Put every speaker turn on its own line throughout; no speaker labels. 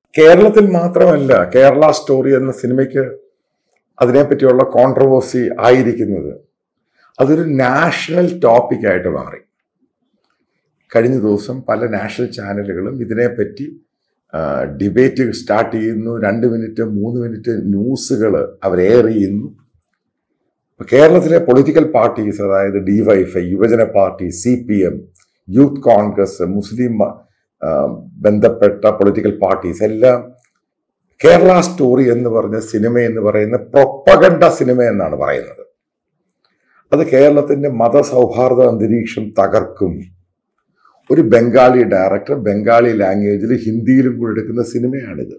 കേരളത്തിൽ മാത്രമല്ല കേരള സ്റ്റോറി എന്ന സിനിമയ്ക്ക് അതിനെപ്പറ്റിയുള്ള കോൺട്രവേഴ്സി ആയിരിക്കുന്നത് അതൊരു നാഷണൽ ടോപ്പിക്കായിട്ട് മാറി കഴിഞ്ഞ ദിവസം പല നാഷണൽ ചാനലുകളും ഇതിനെപ്പറ്റി ഡിബേറ്റ് സ്റ്റാർട്ട് ചെയ്യുന്നു രണ്ട് മിനിറ്റ് മൂന്ന് മിനിറ്റ് ന്യൂസുകൾ അവർ എയർ ചെയ്യുന്നു ഇപ്പൊ കേരളത്തിലെ പൊളിറ്റിക്കൽ പാർട്ടീസ് അതായത് ഡിവൈഫൈ യുവജന party C P M youth Congress Muslim ആ, ബന്ധപ്പെട്ട പൊളിറ്റിക്കൽ പാർട്ടീസ് എല്ലാം കേരള സ്റ്റോറി എന്ന് പറഞ്ഞ സിനിമ എന്ന് പറയുന്ന പ്രൊപ്പഗണ്ട സിനിമ എന്നാണ് പറയുന്നത് അത് കേരളത്തിന്റെ മതസൗഹാർദ്ദ അന്തരീക്ഷം തകർക്കും ഒരു ബംഗാളി ഡയറക്ടർ ബംഗാളി ലാംഗ്വേജിൽ ഹിന്ദിയിലും കൂടെ എടുക്കുന്ന സിനിമയാണിത്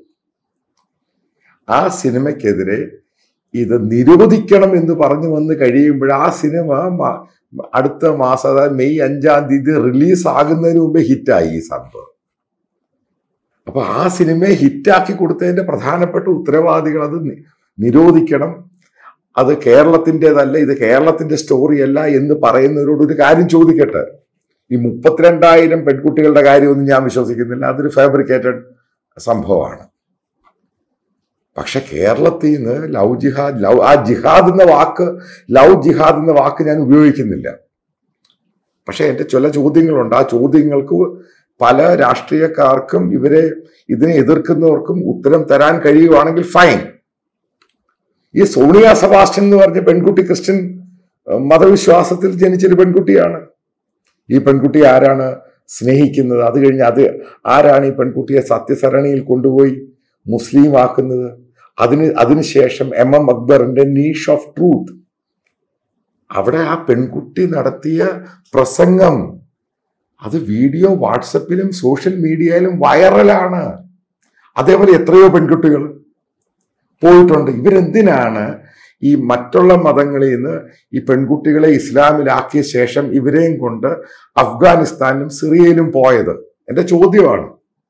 ആ സിനിമയ്ക്കെതിരെ ഇത് നിരോധിക്കണം എന്ന് പറഞ്ഞു വന്ന് കഴിയുമ്പോൾ ആ സിനിമ മ- അടുത്ത മാസം അതായത് മെയ് അഞ്ചാം തീയതി റിലീസ് ആകുന്നതിന് മുമ്പേ ഹിറ്റായി ഈ സംഭവം അപ്പൊ ആ സിനിമയെ ഹിറ്റാക്കി കൊടുത്തതിന്റെ പ്രധാനപ്പെട്ട ഉത്തരവാദികൾ അത് നി- നിരോധിക്കണം അത് കേരളത്തിൻ്റെതല്ല ഇത് കേരളത്തിന്റെ സ്റ്റോറിയല്ല എന്ന് പറയുന്നവരോട് ഒരു കാര്യം ചോദിക്കട്ടെ ഈ മുപ്പത്തിരണ്ടായിരം പെൺകുട്ടികളുടെ കാര്യമൊന്നും ഞാൻ വിശ്വസിക്കുന്നില്ല അതൊരു ഫാബ്രിക്കേറ്റഡ് സംഭവമാണ് പക്ഷെ കേരളത്തിൽ നിന്ന് ലവ് ജിഹാദ് ലവ് ആ ജിഹാദ് എന്ന വാക്ക് ലവ് ജിഹാദ് എന്ന വാക്ക് ഞാൻ ഉപയോഗിക്കുന്നില്ല പക്ഷെ എൻ്റെ ചില ചോദ്യങ്ങളുണ്ട് ആ ചോദ്യങ്ങൾക്ക് പല രാഷ്ട്രീയക്കാർക്കും ഇവരെ ഇതിനെ എതിർക്കുന്നവർക്കും ഉത്തരം തരാൻ കഴിയുവാണെങ്കിൽ ഫൈൻ ഈ സോണിയ സെബാസ്റ്റ്യൻ എന്ന് പറഞ്ഞ പെൺകുട്ടി ക്രിസ്ത്യൻ അഹ്, മതവിശ്വാസത്തിൽ ജനിച്ചൊരു പെൺകുട്ടിയാണ് ഈ പെൺകുട്ടി ആരാണ് സ്നേഹിക്കുന്നത് അത് കഴിഞ്ഞ് അത് ആരാണ് ഈ പെൺകുട്ടിയെ സത്യസരണിയിൽ കൊണ്ടുപോയി മുസ്ലിം ആക്കുന്നത് അതിന് അതിനുശേഷം എം എം അക്ബറിന്റെ നീഷ് ഓഫ് ട്രൂത്ത് അവിടെ ആ പെൺകുട്ടി നടത്തിയ പ്രസംഗം അത് വീഡിയോ വാട്സപ്പിലും സോഷ്യൽ മീഡിയയിലും വൈറലാണ് അതേപോലെ എത്രയോ പെൺകുട്ടികൾ പോയിട്ടുണ്ട് ഇവരെന്തിനാണ് ഈ മറ്റുള്ള മതങ്ങളിൽ നിന്ന് ഈ പെൺകുട്ടികളെ ഇസ്ലാമിലാക്കിയ ശേഷം ഇവരെയും കൊണ്ട് അഫ്ഗാനിസ്ഥാനിലും സിറിയയിലും പോയത് എന്റെ ചോദ്യമാണ്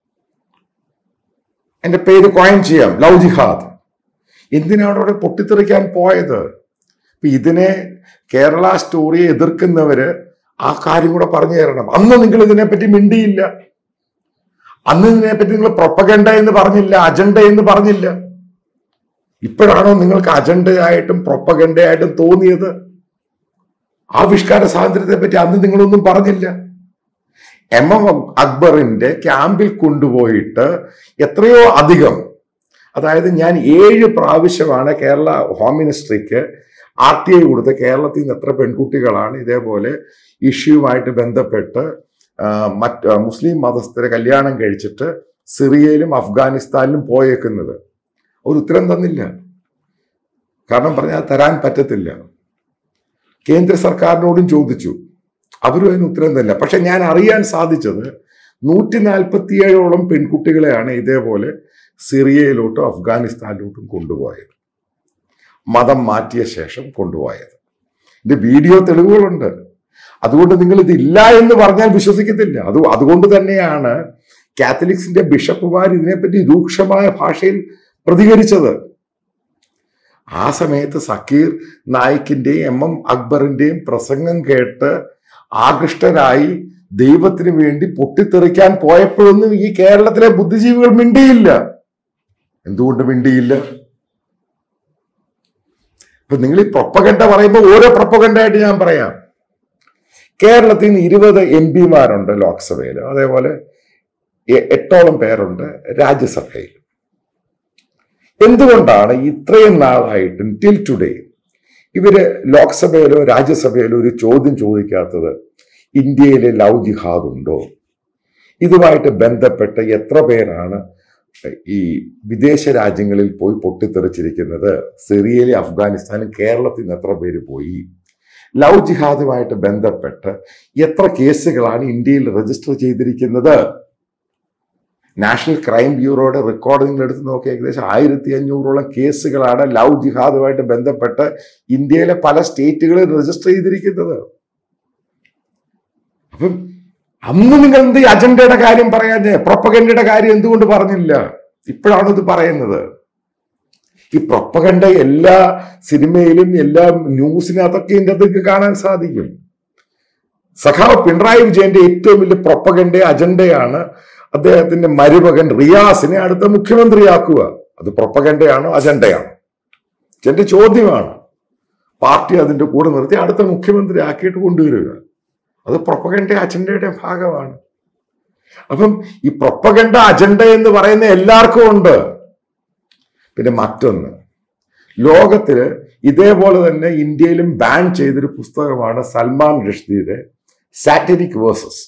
എന്റെ പേര് കോയിൻ ചെയ്യാം ലവ് ജിഹാദ് എന്തിനാണ് അവിടെ പൊട്ടിത്തെറിക്കാൻ പോയത് ഇപ്പൊ ഇതിനെ കേരള സ്റ്റോറിയെ എതിർക്കുന്നവര് ആ കാര്യം കൂടെ പറഞ്ഞു തരണം അന്ന് നിങ്ങൾ ഇതിനെപ്പറ്റി മിണ്ടിയില്ല അന്ന് ഇതിനെപ്പറ്റി നിങ്ങൾ പ്രൊപ്പഗണ്ട എന്ന് പറഞ്ഞില്ല അജണ്ട എന്ന് പറഞ്ഞില്ല ഇപ്പോഴാണോ നിങ്ങൾക്ക് അജണ്ടയായിട്ടും പ്രൊപ്പഗണ്ടയായിട്ടും തോന്നിയത് ആവിഷ്കാര സ്വാതന്ത്ര്യത്തെ പറ്റി അന്ന് നിങ്ങളൊന്നും പറഞ്ഞില്ല എം എം അക്ബറിന്റെ ക്യാമ്പിൽ കൊണ്ടുപോയിട്ട് എത്രയോ അധികം അതായത് ഞാൻ ഏഴ് പ്രാവശ്യമാണ് കേരള ഹോം മിനിസ്ട്രിക്ക് ആർ ടി ഐ കൊടുത്ത് കേരളത്തിൽ നിന്ന് എത്ര പെൺകുട്ടികളാണ് ഇതേപോലെ ഇഷ്യൂവുമായിട്ട് ബന്ധപ്പെട്ട് ആ, മറ്റ് ആ, മുസ്ലിം മതസ്ഥരെ കല്യാണം കഴിച്ചിട്ട് സിറിയയിലും അഫ്ഗാനിസ്ഥാനിലും പോയേക്കുന്നത് ഒരു ഉത്തരം തന്നില്ല കാരണം പറഞ്ഞാൽ തരാൻ പറ്റത്തില്ല കേന്ദ്ര സർക്കാരിനോടും ചോദിച്ചു അവരും അതിന് ഉത്തരം തന്നില്ല പക്ഷെ ഞാൻ അറിയാൻ സാധിച്ചത് നൂറ്റി നാൽപ്പത്തിയേഴോളം പെൺകുട്ടികളെയാണ് ഇതേപോലെ സിറിയയിലോട്ടും അഫ്ഗാനിസ്ഥാനിലോട്ടും കൊണ്ടുപോയത് മതം മാറ്റിയ ശേഷം കൊണ്ടുപോയത് ഇതിന്റെ വീഡിയോ തെളിവുകളുണ്ട് അതുകൊണ്ട് നിങ്ങൾ ഇത് ഇല്ല എന്ന് പറഞ്ഞാൽ വിശ്വസിക്കത്തില്ല അത് അതുകൊണ്ട് തന്നെയാണ് കാത്തലിക്സിന്റെ ബിഷപ്പുമാർ ഇതിനെപ്പറ്റി രൂക്ഷമായ ഭാഷയിൽ പ്രതികരിച്ചത് ആ സമയത്ത് സക്കീർ നായിക്കിന്റെയും എം എം അക്ബറിന്റെയും പ്രസംഗം കേട്ട് ആകൃഷ്ടരായി ദൈവത്തിന് വേണ്ടി പൊട്ടിത്തെറിക്കാൻ പോയപ്പോഴൊന്നും ഈ കേരളത്തിലെ ബുദ്ധിജീവികൾ മിണ്ടിയില്ല എന്തുകൊണ്ട് മിണ്ടിയില്ല ഇപ്പൊ നിങ്ങൾ ഈ പ്രൊപ്പഗണ്ട പറയുമ്പോൾ ഓരോ പ്രൊപ്പഗണ്ടായിട്ട് ഞാൻ പറയാം കേരളത്തിൽ നിന്ന് ഇരുപത് എം പിമാരുണ്ട് ലോക്സഭയിൽ അതേപോലെ എ- എട്ടോളം പേരുണ്ട് രാജ്യസഭയിൽ എന്തുകൊണ്ടാണ് ഇത്രയും നാളായിട്ടും ടിൽ ടുഡേ ഇവര് ലോക്സഭയിലോ രാജ്യസഭയിലോ ഒരു ചോദ്യം ചോദിക്കാത്തത് ഇന്ത്യയിലെ ലവ് ജിഹാദ് ഉണ്ടോ ഇതുമായിട്ട് ബന്ധപ്പെട്ട് എത്ര പേരാണ് ഈ വിദേശ രാജ്യങ്ങളിൽ പോയി പൊട്ടിത്തെറിച്ചിരിക്കുന്നത് സിറിയയിലെ അഫ്ഗാനിസ്ഥാനും കേരളത്തിൽ നിന്ന് എത്ര പേര് പോയി ലവ് ജിഹാദുമായിട്ട് ബന്ധപ്പെട്ട് എത്ര കേസുകളാണ് ഇന്ത്യയിൽ രജിസ്റ്റർ ചെയ്തിരിക്കുന്നത് നാഷണൽ ക്രൈം ബ്യൂറോയുടെ റെക്കോർഡ് നിങ്ങൾ എടുത്ത് നോക്കി ഏകദേശം ആയിരത്തി അഞ്ഞൂറോളം കേസുകളാണ് ലവ് ജിഹാദുമായിട്ട് ബന്ധപ്പെട്ട് ഇന്ത്യയിലെ പല സ്റ്റേറ്റുകളിൽ രജിസ്റ്റർ ചെയ്തിരിക്കുന്നത് അപ്പം അന്ന് നിങ്ങൾ എന്ത് ഈ അജണ്ടയുടെ കാര്യം പറയാഞ്ഞേ പ്രൊപ്പഗണ്ടയുടെ കാര്യം എന്തുകൊണ്ട് പറഞ്ഞില്ല ഇപ്പോഴാണ് ഇത് പറയുന്നത് ഈ പ്രൊപ്പഗണ്ട എല്ലാ സിനിമയിലും എല്ലാ ന്യൂസിനകത്തൊക്കെ ഇതിൻ്റെ അകത്തേക്ക് കാണാൻ സാധിക്കും സഖാവ് പിണറായി വിജയന്റെ ഏറ്റവും വലിയ പ്രൊപ്പഗണ്ട അജണ്ടയാണ് അദ്ദേഹത്തിന്റെ മരുമകൻ റിയാസിനെ അടുത്ത മുഖ്യമന്ത്രിയാക്കുക അത് പ്രൊപ്പഗണ്ടയാണോ അജണ്ടയാണോ എന്റെ ചോദ്യമാണ് പാർട്ടി അതിന്റെ കൂടെ നിർത്തി അടുത്ത മുഖ്യമന്ത്രി ആക്കിയിട്ട് കൊണ്ടുവരിക അത് പ്രൊപ്പഗണ്ട അജണ്ടയുടെ ഭാഗമാണ് അപ്പം ഈ പ്രൊപ്പഗണ്ട അജണ്ട എന്ന് പറയുന്ന എല്ലാവർക്കും ഉണ്ട് പിന്നെ മറ്റൊന്ന് ലോകത്തില് ഇതേപോലെ തന്നെ ഇന്ത്യയിലും ബാൻ ചെയ്തൊരു പുസ്തകമാണ് സൽമാൻ റുഷ്ദിയുടെ സാറ്റനിക് വേഴ്സസ്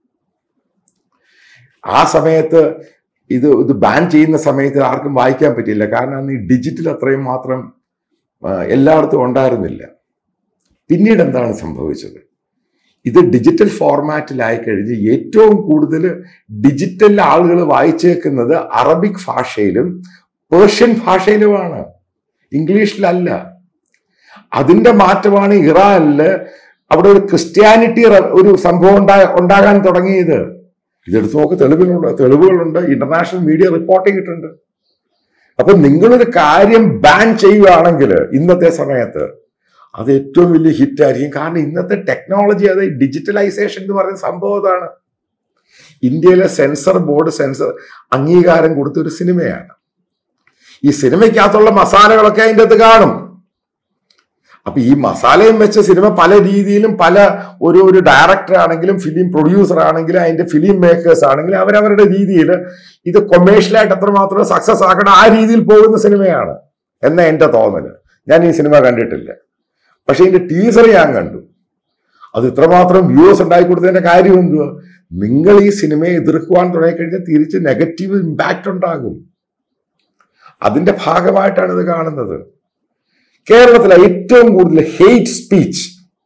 ആ സമയത്ത് ഇത് ഇത് ബാൻ ചെയ്യുന്ന സമയത്ത് ആർക്കും വായിക്കാൻ പറ്റിയില്ല കാരണം അന്ന് ഈ ഡിജിറ്റൽ അത്രയും മാത്രം ആ, എല്ലായിടത്തും ഉണ്ടായിരുന്നില്ല പിന്നീട് എന്താണ് സംഭവിച്ചത് ഇത് ഡിജിറ്റൽ ഫോർമാറ്റിലായി കഴിഞ്ഞ് ഏറ്റവും കൂടുതൽ ഡിജിറ്റൽ ആളുകൾ വായിച്ചേക്കുന്നത് അറബിക് ഭാഷയിലും പേർഷ്യൻ ഭാഷയിലുമാണ് ഇംഗ്ലീഷിലല്ല അതിന്റെ മാറ്റമാണ് ഇറാനില് അവിടെ ഒരു ക്രിസ്ത്യാനിറ്റി റെ- ഒരു സംഭവം ഉണ്ടാ ഉണ്ടാകാൻ തുടങ്ങിയത് ഇതെടുത്ത് നോക്ക് തെളിവുകളുണ്ട് തെളിവുകളുണ്ട് ഇന്റർനാഷണൽ മീഡിയ റിപ്പോർട്ട് ചെയ്തിട്ടുണ്ട് അപ്പൊ നിങ്ങളൊരു കാര്യം ബാൻ ചെയ്യുകയാണെങ്കിൽ ഇന്നത്തെ സമയത്ത് അത് ഏറ്റവും വലിയ ഹിറ്റ് ആയിരിക്കും കാരണം ഇന്നത്തെ ടെക്നോളജി അത് ഡിജിറ്റലൈസേഷൻ എന്ന് പറയുന്ന സംഭവം അതാണ് ഇന്ത്യയിലെ സെൻസർ ബോർഡ് സെൻസർ അംഗീകാരം കൊടുത്ത ഒരു സിനിമയാണ് ഈ സിനിമയ്ക്കകത്തുള്ള മസാലകളൊക്കെ അതിൻ്റെ അകത്ത് കാണും അപ്പൊ ഈ മസാലയും വെച്ച സിനിമ പല രീതിയിലും പല ഒരു ഒരു ഡയറക്ടർ ആണെങ്കിലും ഫിലിം പ്രൊഡ്യൂസർ ആണെങ്കിലും അതിന്റെ ഫിലിം മേക്കേഴ്സ് ആണെങ്കിലും അവരവരുടെ രീതിയിൽ ഇത് കൊമേഴ്ഷ്യലായിട്ട് എത്രമാത്രം സക്സസ് ആക്കണം ആ രീതിയിൽ പോകുന്ന സിനിമയാണ് എന്ന എന്റെ തോന്നല് ഞാൻ ഈ സിനിമ കണ്ടിട്ടില്ല പക്ഷെ ഇതിന്റെ ടീസർ ഞാൻ കണ്ടു അത് ഇത്രമാത്രം വ്യൂസ് ഉണ്ടായി കൊടുത്തതിന്റെ കാര്യം എന്തുവാ നിങ്ങൾ ഈ സിനിമയെ എതിർക്കുവാൻ തുടങ്ങിക്കഴിഞ്ഞാൽ തിരിച്ച് നെഗറ്റീവ് ഇമ്പാക്റ്റ് ഉണ്ടാകും അതിന്റെ ഭാഗമായിട്ടാണ് ഇത് കാണുന്നത് കേരളത്തിലെ ഏറ്റവും കൂടുതൽ ഹെയ്റ്റ് സ്പീച്ച്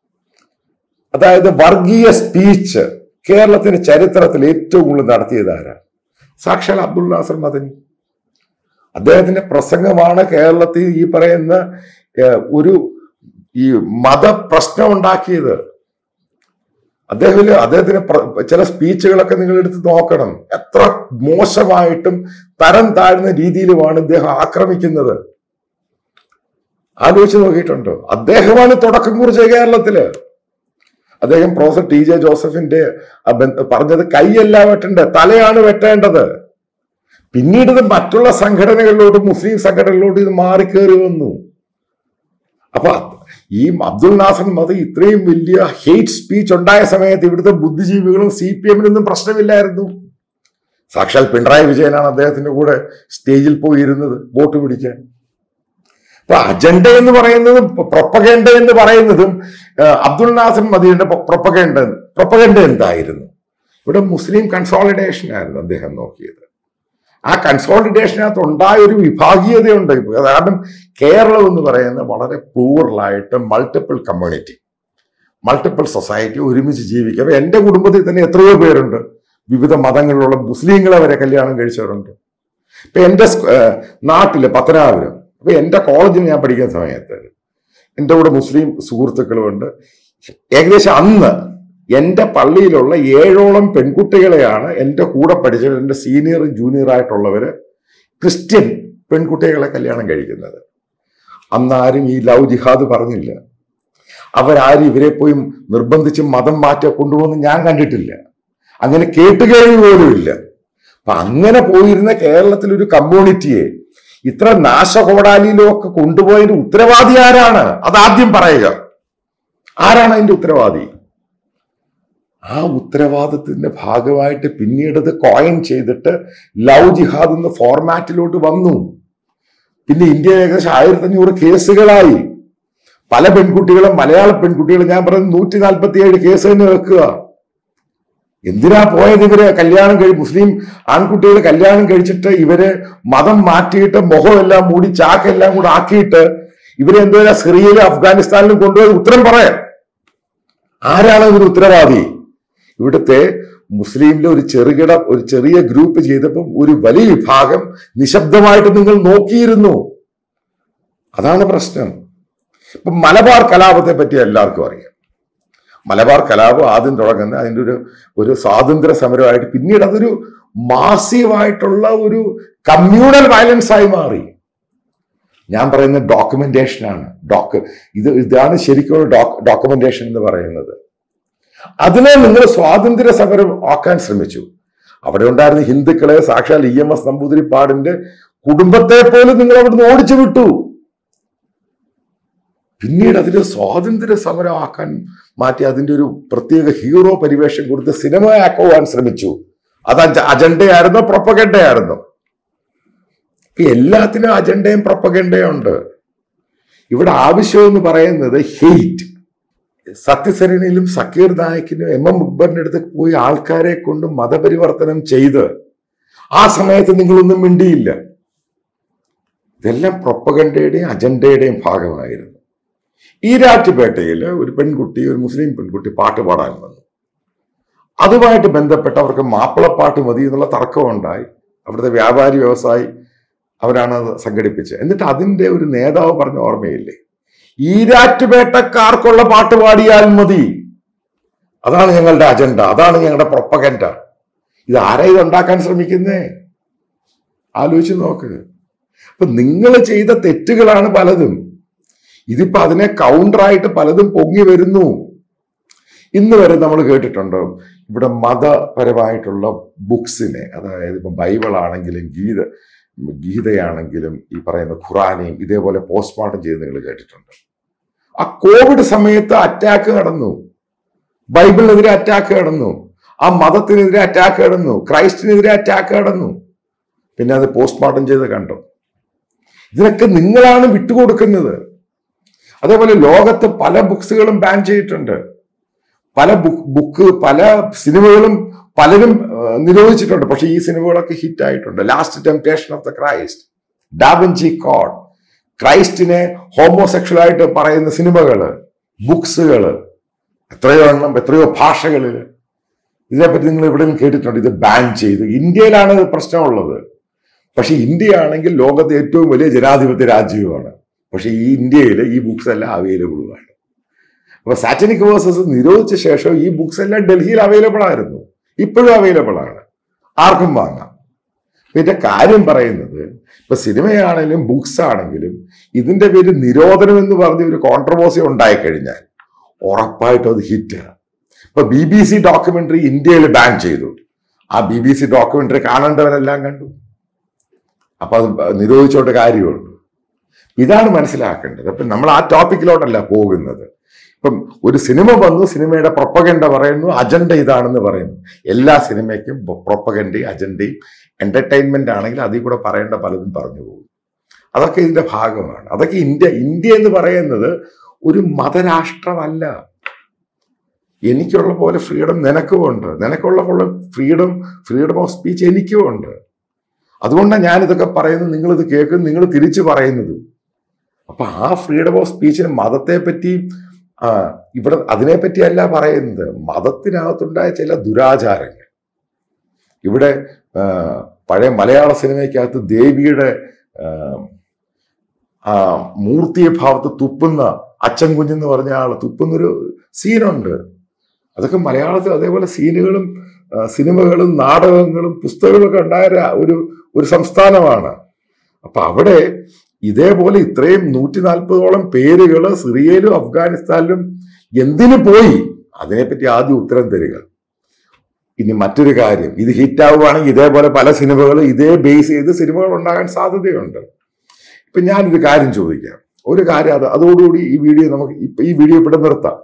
അതായത് വർഗീയ സ്പീച്ച് കേരളത്തിന്റെ ചരിത്രത്തിൽ ഏറ്റവും കൂടുതൽ നടത്തിയത് ആരാ സാക്ഷാൽ അബ്ദുൾ നാസർ മദനി അദ്ദേഹത്തിന്റെ പ്രസംഗമാണ് കേരളത്തിൽ ഈ പറയുന്ന ഏഹ്, ഒരു ഈ മതപ്രശ്നം ഉണ്ടാക്കിയത് അദ്ദേഹം അദ്ദേഹത്തിന് പ്ര- ചില സ്പീച്ചുകളൊക്കെ നിങ്ങൾ എടുത്ത് നോക്കണം എത്ര മോശമായിട്ടും തരം താഴ്ന്ന രീതിയിലുമാണ് ഇദ്ദേഹം ആക്രമിക്കുന്നത് ആലോചിച്ച് നോക്കിയിട്ടുണ്ടോ അദ്ദേഹമാണ് തുടക്കം കുറിച്ചത് കേരളത്തില് അദ്ദേഹം പ്രൊഫസർ ടി ജെ ജോസഫിന്റെ ആ ബന്ധ- പറഞ്ഞത് കൈയല്ല വെട്ടേണ്ടത് തലയാണ് വെട്ടേണ്ടത് പിന്നീട് ഇത് മറ്റുള്ള സംഘടനകളിലോട്ട് മുസ്ലിം സംഘടനകളിലോട്ട് ഇത് മാറിക്കേറി വന്നു അപ്പൊ ഈ അബ്ദുൽ നാസർ മത ഇത്രയും വലിയ ഹെയ്റ്റ് സ്പീച്ച് ഉണ്ടായ സമയത്ത് ഇവിടുത്തെ ബുദ്ധിജീവികളും സി പി എമ്മിനൊന്നും പ്രശ്നമില്ലായിരുന്നു സാക്ഷാൽ പിണറായി വിജയനാണ് അദ്ദേഹത്തിന്റെ കൂടെ സ്റ്റേജിൽ പോയി ഇരുന്നത് വോട്ട് പിടിക്കാൻ അപ്പൊ അജണ്ട എന്ന് പറയുന്നതും പ്രൊപ്പഗണ്ട എന്ന് പറയുന്നതും ആ, അബ്ദുൽ നാസർ മദീന്റെ പ്രൊപ്പഗണ്ട പ്രൊപ്പഗണ്ട എന്തായിരുന്നു ഇവിടെ മുസ്ലിം കൺസോളിഡേഷൻ ആയിരുന്നു അദ്ദേഹം നോക്കിയത് ആ കൺസോളിഡേഷനകത്ത് ഉണ്ടായ ഒരു വിഭാഗീയതയുണ്ട് കാരണം കേരളം എന്ന് പറയുന്ന വളരെ പ്ലൂറലായിട്ട് മൾട്ടിപ്പിൾ കമ്മ്യൂണിറ്റി മൾട്ടിപ്പിൾ സൊസൈറ്റി ഒരുമിച്ച് ജീവിക്കുക അപ്പൊ എന്റെ കുടുംബത്തിൽ തന്നെ എത്രയോ പേരുണ്ട് വിവിധ മതങ്ങളിലുള്ള മുസ്ലിങ്ങളെ വരെ കല്യാണം കഴിച്ചവരുണ്ട് ഇപ്പൊ എന്റെ സ്കൂ- ഏഹ് നാട്ടില് പത്തനാപുരം അപ്പൊ എന്റെ കോളേജിൽ ഞാൻ പഠിക്കുന്ന സമയത്ത് എൻ്റെ കൂടെ മുസ്ലിം സുഹൃത്തുക്കളുമുണ്ട് ഏകദേശം അന്ന് എൻ്റെ പള്ളിയിലുള്ള ഏഴോളം പെൺകുട്ടികളെയാണ് എൻ്റെ കൂടെ പഠിച്ചവർ എൻ്റെ സീനിയറും ജൂനിയർ ആയിട്ടുള്ളവര് ക്രിസ്ത്യൻ പെൺകുട്ടികളെ കല്യാണം കഴിക്കുന്നത് അന്ന് ആരും ഈ ലവ് ജിഹാദ് പറഞ്ഞില്ല അവരാരും ഇവരെ പോയി നിർബന്ധിച്ച് മതം മാറ്റി കൊണ്ടുപോകുന്ന ഞാൻ കണ്ടിട്ടില്ല അങ്ങനെ കേട്ടുകേൾവി പോലുമില്ല അപ്പൊ അങ്ങനെ പോയിരുന്ന കേരളത്തിൽ ഒരു കമ്മ്യൂണിറ്റിയെ ഇത്ര നാശകോടാലിയിലും ഒക്കെ കൊണ്ടുപോയതിന്റെ ഉത്തരവാദി ആരാണ് അതാദ്യം പറയുക ആരാണ് അതിന്റെ ഉത്തരവാദി ആ ഉത്തരവാദിത്തത്തിന്റെ ഭാഗമായിട്ട് പിന്നീട് അത് കോയിൻ ചെയ്തിട്ട് ലവ് ജിഹാദ് എന്ന ഫോർമാറ്റിലോട്ട് വന്നു പിന്നെ ഇന്ത്യ ഏകദേശം ആയിരത്തി അഞ്ഞൂറ് കേസുകളായി പല പെൺകുട്ടികളും മലയാള പെൺകുട്ടികളും ഞാൻ പറയുന്നത് നൂറ്റി നാൽപ്പത്തി ഏഴ് കേസ് തന്നെ വെക്കുക എന്തിനാ പോയത് ഇവര് കല്യാണം കഴി മുസ്ലിം ആൺകുട്ടികൾ കല്യാണം കഴിച്ചിട്ട് ഇവര് മതം മാറ്റിയിട്ട് മുഖമെല്ലാം മൂടി ചാക്കെല്ലാം കൂടെ ആക്കിയിട്ട് ഇവരെ എന്തോ സിറിയയിലും അഫ്ഗാനിസ്ഥാനിലും കൊണ്ടുപോയി ഉത്തരം പറയാം ആരാണ് ഇതിന് ഉത്തരവാദി ഇവിടുത്തെ മുസ്ലിമിലെ ഒരു ചെറുകിട ഒരു ചെറിയ ഗ്രൂപ്പ് ചെയ്തപ്പം ഒരു വലിയ വിഭാഗം നിശബ്ദമായിട്ട് നിങ്ങൾ നോക്കിയിരുന്നു അതാണ് പ്രശ്നം ഇപ്പൊ മലബാർ കലാപത്തെ പറ്റി എല്ലാവർക്കും അറിയാം മലബാർ കലാപം ആദ്യം തുടങ്ങുന്ന അതിൻ്റെ ഒരു ഒരു സ്വാതന്ത്ര്യ സമരമായിട്ട് പിന്നീട് അതൊരു മാസീവായിട്ടുള്ള ഒരു കമ്മ്യൂണൽ വയലൻസ് ആയി മാറി ഞാൻ പറയുന്ന ഡോക്യുമെന്റേഷനാണ് ഡോക്ക് ഇത് ഇതാണ് ശരിക്കുള്ള ഡോക്യുമെന്റേഷൻ എന്ന് പറയുന്നത് അതിനെ നിങ്ങൾ സ്വാതന്ത്ര്യ സമരം ആക്കാൻ ശ്രമിച്ചു അവിടെ ഉണ്ടായിരുന്ന ഹിന്ദുക്കളെ സാക്ഷാൽ ഇ എം എസ് നമ്പൂതിരിപ്പാടിന്റെ കുടുംബത്തെ പോലും നിങ്ങൾ അവിടുന്ന് ഓടിച്ചു വിട്ടു പിന്നീട് അതിനെ സ്വാതന്ത്ര്യ സമരമാക്കാൻ മാറ്റി അതിന്റെ ഒരു പ്രത്യേക ഹീറോ പരിവേഷം കൊടുത്ത് സിനിമയാക്കുവാൻ ശ്രമിച്ചു അത് അജ- അജണ്ടയായിരുന്നോ പ്രൊപ്പഗണ്ടയായിരുന്നോ ഇപ്പൊ എല്ലാത്തിനും അജണ്ടയും പ്രൊപ്പഗണ്ടയും ഉണ്ട് ഇവിടെ ആവശ്യം എന്ന് പറയുന്നത് ഹെയ്റ്റ് സത്യസരണിയിലും സക്കീർ നായിക്കിനും എം എം മുക്ബറിന്റെ അടുത്ത് പോയി ആൾക്കാരെ കൊണ്ട് മതപരിവർത്തനം ചെയ്ത് ആ സമയത്ത് നിങ്ങളൊന്നും മിണ്ടിയില്ല ഇതെല്ലാം പ്രൊപ്പഗണ്ടയുടെയും അജണ്ടയുടെയും ഭാഗമായിരുന്നു ഈരാറ്റുപേട്ടയിൽ ഒരു പെൺകുട്ടി ഒരു മുസ്ലിം പെൺകുട്ടി പാട്ട് പാടാൻ വന്നു അതുമായിട്ട് ബന്ധപ്പെട്ട് അവർക്ക് മാപ്പിളപ്പാട്ട് മതി എന്നുള്ള തർക്കമുണ്ടായി അവിടുത്തെ വ്യാപാരി വ്യവസായി അവരാണ് അത് സംഘടിപ്പിച്ചത് എന്നിട്ട് അതിന്റെ ഒരു നേതാവ് പറഞ്ഞ ഓർമ്മയില്ലേ ഈരാറ്റുപേട്ടക്കാർക്കുള്ള പാട്ട് പാടിയാൽ മതി അതാണ് ഞങ്ങളുടെ അജണ്ട അതാണ് ഞങ്ങളുടെ പ്രൊപ്പഗൻഡ ഇത് ആരാ ഇത് ഉണ്ടാക്കാൻ ശ്രമിക്കുന്നേ ആലോചിച്ച് നോക്ക് അപ്പൊ നിങ്ങൾ ചെയ്ത തെറ്റുകളാണ് പലതും ഇതിപ്പോ അതിനെ കൗണ്ടറായിട്ട് പലതും പൊങ്ങി വരുന്നു ഇന്ന് വരെ നമ്മൾ കേട്ടിട്ടുണ്ടോ ഇവിടെ മതപരമായിട്ടുള്ള ബുക്സിനെ അതായത് ഇപ്പം ബൈബിൾ ആണെങ്കിലും ഗീത ഗീതയാണെങ്കിലും ഈ പറയുന്ന ഖുറാനെയും ഇതേപോലെ പോസ്റ്റ്മോർട്ടം ചെയ്ത് നിങ്ങൾ കേട്ടിട്ടുണ്ട് ആ കോവിഡ് സമയത്ത് അറ്റാക്ക് നടന്നു ബൈബിളിനെതിരെ അറ്റാക്ക് നടന്നു ആ മതത്തിനെതിരെ അറ്റാക്ക് നടന്നു ക്രൈസ്റ്റിനെതിരെ അറ്റാക്ക് നടന്നു പിന്നെ അത് പോസ്റ്റ്മോർട്ടം ചെയ്ത് കണ്ടു ഇതിനൊക്കെ നിങ്ങളാണ് വിട്ടുകൊടുക്കുന്നത് അതേപോലെ ലോകത്ത് പല ബുക്സുകളും ബാൻ ചെയ്തിട്ടുണ്ട് പല ബുക്ക് ബുക്ക് പല സിനിമകളും പലരും ആ, നിരോധിച്ചിട്ടുണ്ട് പക്ഷെ ഈ സിനിമകളൊക്കെ ഹിറ്റ് ആയിട്ടുണ്ട് last temptation of the Christ Da Vinci code ക്രൈസ്റ്റിനെ ഹോമോസെക്ഷൽ ആയിട്ട് പറയുന്ന സിനിമകള് ബുക്സുകള് എത്രയോ എണ്ണം എത്രയോ ഭാഷകളിൽ ഇതിനെപ്പറ്റി നിങ്ങൾ എവിടെയും കേട്ടിട്ടുണ്ട് ഇത് ബാൻ ചെയ്തു ഇന്ത്യയിലാണ് ഇത് പ്രശ്നമുള്ളത് പക്ഷെ ഇന്ത്യ ആണെങ്കിൽ ലോകത്തെ ഏറ്റവും വലിയ ജനാധിപത്യ രാജ്യവുമാണ് പക്ഷെ ഈ ഇന്ത്യയിൽ ഈ ബുക്സ് എല്ലാം അവൈലബിളുമാണ് അപ്പൊ സാറ്റനിക് വേഴ്സസ് നിരോധിച്ച ശേഷം ഈ ബുക്സ് എല്ലാം ഡൽഹിയിൽ അവൈലബിൾ ആയിരുന്നു ഇപ്പോഴും അവൈലബിൾ ആണ് ആർക്കും വാങ്ങാം ഇതിന്റെ കാര്യം പറയുന്നത് ഇപ്പൊ സിനിമയാണെങ്കിലും ബുക്സ് ആണെങ്കിലും ഇതിന്റെ പേര് നിരോധനം എന്ന് പറഞ്ഞ ഒരു കോൺട്രവേഴ്സി ഉണ്ടായിക്കഴിഞ്ഞാൽ ഉറപ്പായിട്ടും അത് ഹിറ്റ് ഇപ്പൊ ബി ബി സി ഡോക്യുമെന്ററി ഇന്ത്യയിൽ ബാൻ ചെയ്തു ആ ബി ബി സി ഡോക്യുമെന്ററി കാണേണ്ടവരെല്ലാം കണ്ടു അപ്പൊ അത് നിരോധിച്ചോണ്ട് കാര്യമുണ്ട് ഇതാണ് മനസ്സിലാക്കേണ്ടത് അപ്പൊ നമ്മൾ ആ ടോപ്പിക്കിലോട്ടല്ല പോകുന്നത് ഇപ്പം ഒരു സിനിമ വന്നു സിനിമയുടെ പ്രൊപ്പഗണ്ട പറയുന്നു അജണ്ട ഇതാണെന്ന് പറയുന്നു എല്ലാ സിനിമയ്ക്കും പ്രൊപ്പഗണ്ടയും അജണ്ടയും എന്റർടൈൻമെന്റ് ആണെങ്കിൽ അതിൽ കൂടെ പറയേണ്ട പലതും പറഞ്ഞു പോകും അതൊക്കെ ഇതിന്റെ ഭാഗമാണ് അതൊക്കെ ഇന്ത്യ ഇന്ത്യ എന്ന് പറയുന്നത് ഒരു മതരാഷ്ട്രമല്ല എനിക്കുള്ള പോലെ ഫ്രീഡം നിനക്കുമുണ്ട് നിനക്കുള്ള പോലെ ഫ്രീഡം ഫ്രീഡം ഓഫ് സ്പീച്ച് എനിക്കുമുണ്ട് അതുകൊണ്ടാണ് ഞാൻ ഇതൊക്കെ പറയുന്നത് നിങ്ങൾ ഇത് കേൾക്കും നിങ്ങൾ തിരിച്ചു പറയുന്നതും അപ്പൊ ആ ഫ്രീഡം ഓഫ് സ്പീച്ചിന് മതത്തെ പറ്റി ആ, ഇവിടെ അതിനെപ്പറ്റിയല്ല പറയുന്നത് മതത്തിനകത്തുണ്ടായ ചില ദുരാചാരങ്ങൾ ഇവിടെ ആ, പഴയ മലയാള സിനിമയ്ക്കകത്ത് ദേവിയുടെ ആ, ആ മൂർത്തിയെ ഭാവത്ത് തുപ്പുന്ന അച്ഛൻ കുഞ്ഞെന്ന് പറഞ്ഞ ആള് തുപ്പുന്നൊരു സീനുണ്ട് അതൊക്കെ മലയാളത്തിൽ അതേപോലെ സീനുകളും ആ, സിനിമകളും നാടകങ്ങളും പുസ്തകങ്ങളൊക്കെ ഉണ്ടായ ഒരു- ഒരു ഒരു സംസ്ഥാനമാണ് അപ്പൊ അവിടെ ഇതേപോലെ ഇത്രയും നൂറ്റി നാൽപ്പതോളം പേരുകൾ സിറിയയിലും അഫ്ഗാനിസ്ഥാനിലും എന്തിനു പോയി അതിനെപ്പറ്റി ആദ്യം ഉത്തരം തരിക ഇനി മറ്റൊരു കാര്യം ഇത് ഹിറ്റാവുകയാണെങ്കിൽ ഇതേപോലെ പല സിനിമകളും ഇതേ ബേസ് ചെയ്ത് സിനിമകൾ ഉണ്ടാകാൻ സാധ്യതയുണ്ട് ഇപ്പൊ ഞാനൊരു കാര്യം ചോദിക്കാം ഒരു കാര്യം അത് അതോടുകൂടി ഈ വീഡിയോ നമുക്ക് ഇപ്പൊ ഈ വീഡിയോ ഇവിടെ നിർത്താം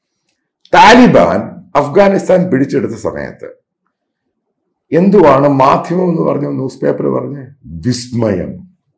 താലിബാൻ അഫ്ഗാനിസ്ഥാൻ പിടിച്ചെടുത്ത സമയത്ത് എന്തുവാണ് മാധ്യമം എന്ന് പറഞ്ഞ ന്യൂസ് പേപ്പർ പറഞ്ഞ വിസ്മയം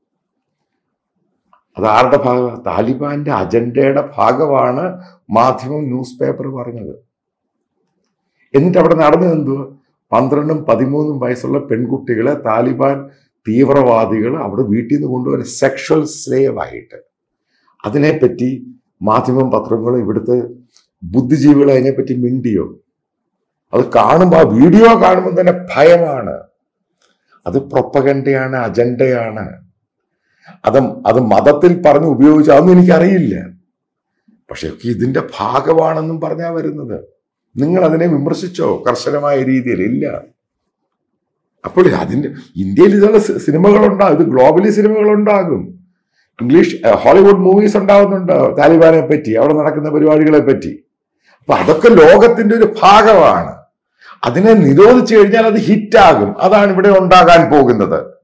അത് ആരുടെ ഭാഗം താലിബാന്റെ അജണ്ടയുടെ ഭാഗമാണ് മാധ്യമം ന്യൂസ് പേപ്പർ പറഞ്ഞത് എന്നിട്ട് അവിടെ നടന്നത് എന്തുവാ പന്ത്രണ്ടും പതിമൂന്നും വയസ്സുള്ള പെൺകുട്ടികളെ താലിബാൻ തീവ്രവാദികൾ അവിടെ വീട്ടിൽ നിന്ന് കൊണ്ടുവരെ സെക്ഷൽ സ്ലേവ് ആയിട്ട് അതിനെപ്പറ്റി മാധ്യമം പത്രങ്ങളും ഇവിടുത്തെ ബുദ്ധിജീവികൾ അതിനെപ്പറ്റി മിണ്ടിയോ അത് കാണുമ്പോൾ ആ വീഡിയോ കാണുമ്പോൾ തന്നെ ഭയമാണ് അത് പ്രൊപ്പഗണ്ടയാണ് അജണ്ടയാണ് അത് അത് മതത്തിൽ പറഞ്ഞ് ഉപയോഗിച്ച അതൊന്നും എനിക്കറിയില്ല പക്ഷെ ഒക്കെ ഇതിന്റെ ഭാഗമാണെന്നും പറഞ്ഞാ വരുന്നത് നിങ്ങൾ അതിനെ വിമർശിച്ചോ കർശനമായ രീതിയിൽ ഇല്ല അപ്പോൾ അതിന്റെ ഇന്ത്യയിൽ ഇതുള്ള സി- സിനിമകളുണ്ടാകും ഇത് ഗ്ലോബലി സിനിമകളുണ്ടാകും ഇംഗ്ലീഷ് ഏഹ്, ഹോളിവുഡ് മൂവീസ് ഉണ്ടാകുന്നുണ്ട് താലിബാനെ പറ്റി അവിടെ നടക്കുന്ന പരിപാടികളെ പറ്റി അപ്പൊ അതൊക്കെ ലോകത്തിന്റെ ഒരു ഭാഗമാണ് അതിനെ നിരോധിച്ചു കഴിഞ്ഞാൽ അത് ഹിറ്റാകും അതാണ് ഇവിടെ ഉണ്ടാകാൻ പോകുന്നത്